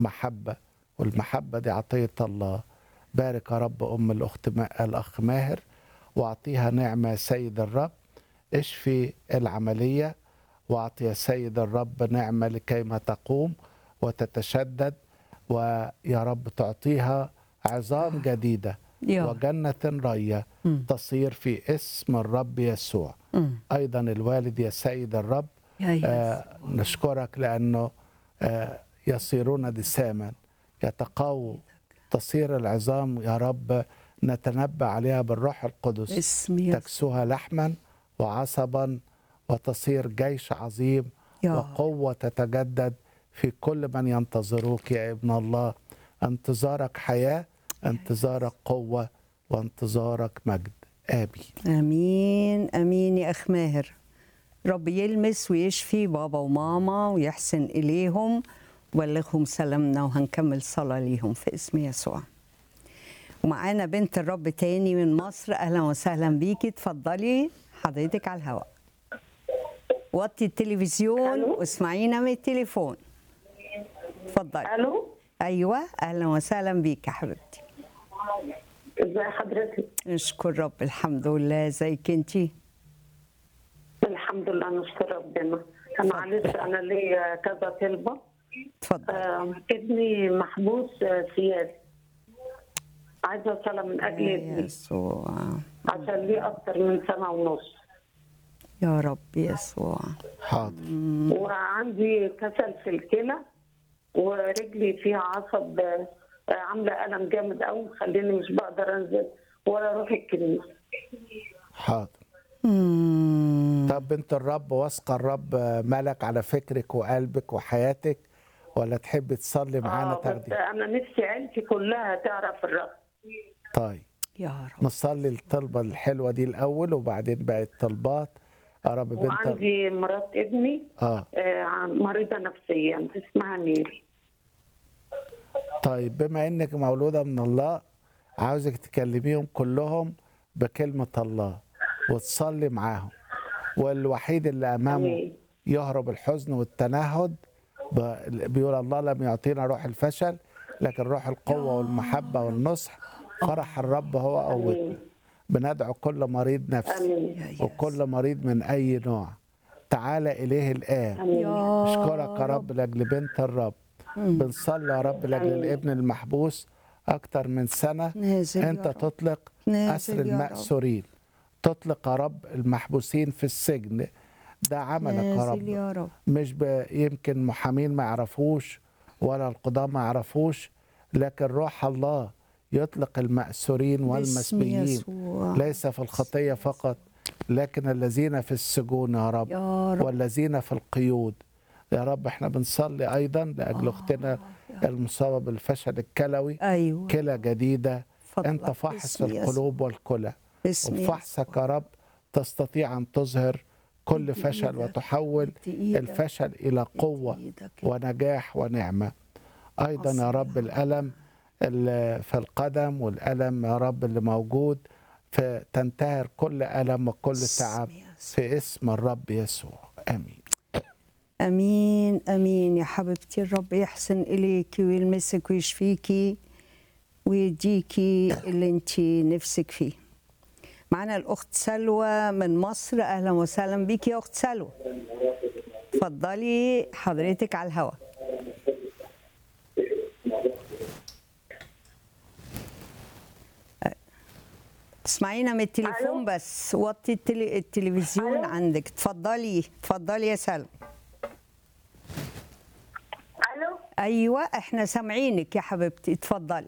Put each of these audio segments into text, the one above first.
محبة والمحبة دي عطية الله بارك يا رب أم الأخت ما الأخ ماهر وأعطيها نعمة يا سيد الرب اشفي العملية وأعطي يا سيد الرب نعمة لكيما تقوم وتتشدد ويا رب تعطيها عظام جديدة يا وجنة رية مم. تصير في اسم الرب يسوع مم. أيضا الوالد يا سيد الرب يا يس آه نشكرك لأنه آه يصيرون دساما يتقووا تصير العظام يا رب نتنبأ عليها بالروح القدس اسم يس تكسوها لحما وعصبا وتصير جيش عظيم يا وقوة تتجدد في كل من ينتظروك يا ابن الله انتظارك حياة انتظارك قوة وانتظارك مجد آمين امين امين يا اخ ماهر رب يلمس ويشفي بابا وماما ويحسن اليهم وبلغهم سلامنا وهنكمل صلاه ليهم في اسم يسوع ومعانا بنت الرب تاني من مصر اهلا وسهلا بيكي اتفضلي حضرتك على الهواء وطي التلفزيون ألو؟ واسمعينا من التليفون اتفضلي الو ايوه اهلا وسهلا بيك يا حبيبتي ازي حضرتك نشكر رب الحمد لله ازيك انتي الحمد لله نشكر ربنا معلش انا ليا كذا طلبه اتفضل آه، ابني محبوس آه، سياسي عايزه صلاه من اجل يا ابني يسوع عشان ليه اكتر من سنه ونص يا رب يسوع حاضر وعندي كسل في الكلى ورجلي فيها عصب آه، عامله الم جامد قوي مخليني مش بقدر انزل ولا اروح الكنيسه حاضر مم. طب بنت الرب واثقة الرب ملك على فكرك وقلبك وحياتك ولا تحب تصلي معانا آه، بس تاخدي انا نفسي عيلتي كلها تعرف الرب طيب يا رب نصلي الطلبة الحلوة دي الأول وبعدين بقى الطلبات يا رب بنت وعندي مرات ابني اه آه، مريضة نفسيا اسمها نيل طيب بما انك مولودة من الله عاوزك تكلميهم كلهم بكلمة الله وتصلي معاهم والوحيد اللي أمامه آمين. يهرب الحزن والتنهد ب- بيقول الله لم يعطينا روح الفشل لكن روح القوة والمحبة والنصح فرح الرب هو قوتنا آمين. بندعو كل مريض نفسي امين يا يس. وكل مريض من أي نوع تعال إليه الآن امين يا اشكرك يا رب لاجل بنت الرب بنصلي يا رب لاجل آمين. الابن المحبوس اكتر من سنه نازل انت يا رب. تطلق نازل اسر يا رب. المأسورين تطلق يا رب المحبوسين في السجن ده عملك يا نازل رب يا رب مش ب- يمكن محامين ما يعرفوش ولا القضاة ما يعرفوش لكن روح الله يطلق المأسورين باسم والمسبيين يسوع. ليس في الخطية فقط لكن الذين في السجون يا رب يا رب والذين في القيود يا رب احنا بنصلي ايضا لاجل اختنا المصابه بالفشل الكلوي ايوه كلى جديده فضلك. انت فاحص باسم يسوع. القلوب والكلى باسم وبفحصك يا رب تستطيع ان تظهر كل مد فشل إيدك. وتحول مد إيدك. الفشل الى قوه إيدك. ونجاح ونعمه ايضا يا رب الالم اللي في القدم والالم يا رب اللي موجود فتنتهر كل الم وكل باسم تعب يسوع. في اسم الرب يسوع امين امين امين يا حبيبتي الرب يحسن اليكي ويلمسك ويشفيكي ويديكي اللي انت نفسك فيه معانا الاخت سلوى من مصر اهلا وسهلا بيكي يا اخت سلوى اتفضلي حضرتك على الهواء تسمعينا من التليفون ألو؟ بس وطي التلي... التلفزيون ألو؟ عندك اتفضلي اتفضلي يا سلمى الو ايوه احنا سامعينك يا حبيبتي اتفضلي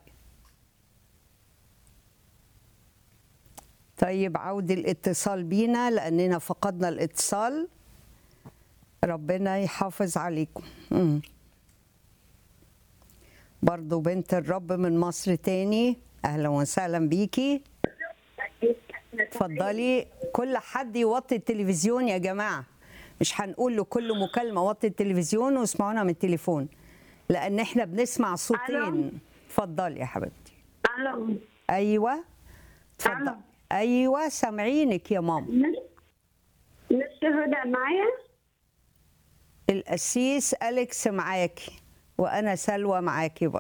طيب عود الاتصال بينا لاننا فقدنا الاتصال ربنا يحافظ عليكم مم. برضو بنت الرب من مصر تاني اهلا وسهلا بيكي اتفضلي كل حد يوطي التلفزيون يا جماعه مش هنقول لكل مكالمه وطي التلفزيون واسمعونا من التليفون لان احنا بنسمع صوتين اتفضلي يا حبيبتي الو ايوه اتفضلي ألو. ايوه سامعينك يا ماما مش هدى معايا القسيس اليكس معاكي وانا سلوى معاكي برضه